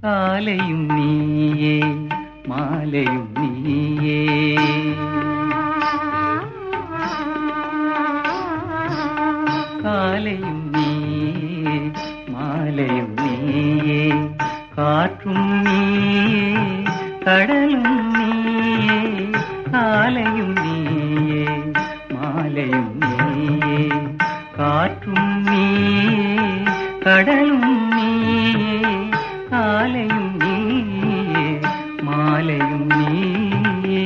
காலையும் நீயே மாலையும் நீயே காலையும் நீயே மாலையும் நீயே காற்றும் நீயே கடலும் நீயே காலையும் நீயே மாலையும் நீயே காற்றும் நீயே கடலும் நீயே காலையும் நீயே மாலையும் நீயே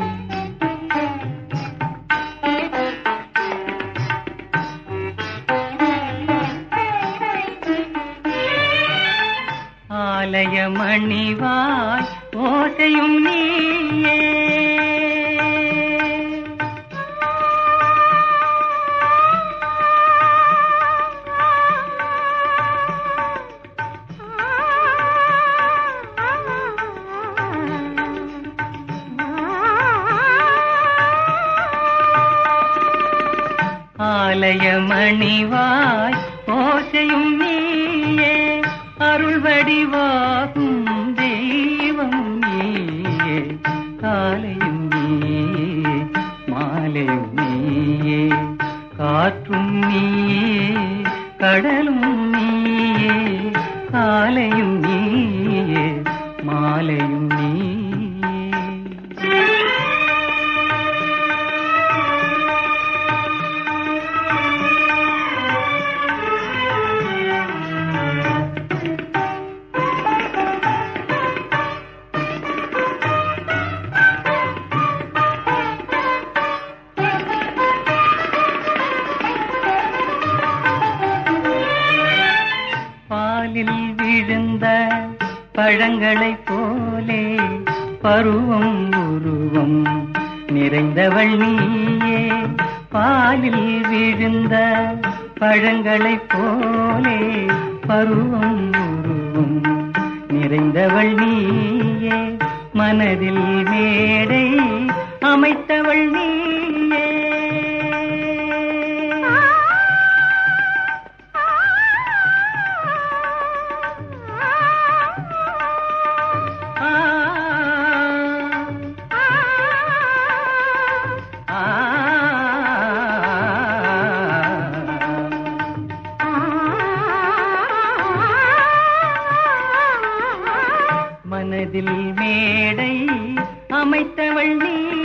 ஆலய மணிவாய் ஓசையும் நீயே ஆலய மணிவாய் ஓசையும் நீயே அருள் வடிவாகும் தெய்வம் நீயே காலையும் நீயே மாலையும் நீயே காற்றும் நீயே கடலும் நீயே காலையும் நீயே மாலையும் நீயே பாலில் விழுந்த பழங்களைப் போலே பருவம் உருவம் நிறைந்தவள் நீயே பாலில் விழுந்த பழங்களைப் போலே பருவம் உருவம் நிறைந்தவள் நீயே மனதில் மேடை அமைத்தவள் நீயே ஆ ஆ மனதில் மேடை அமைத்தவள் நீ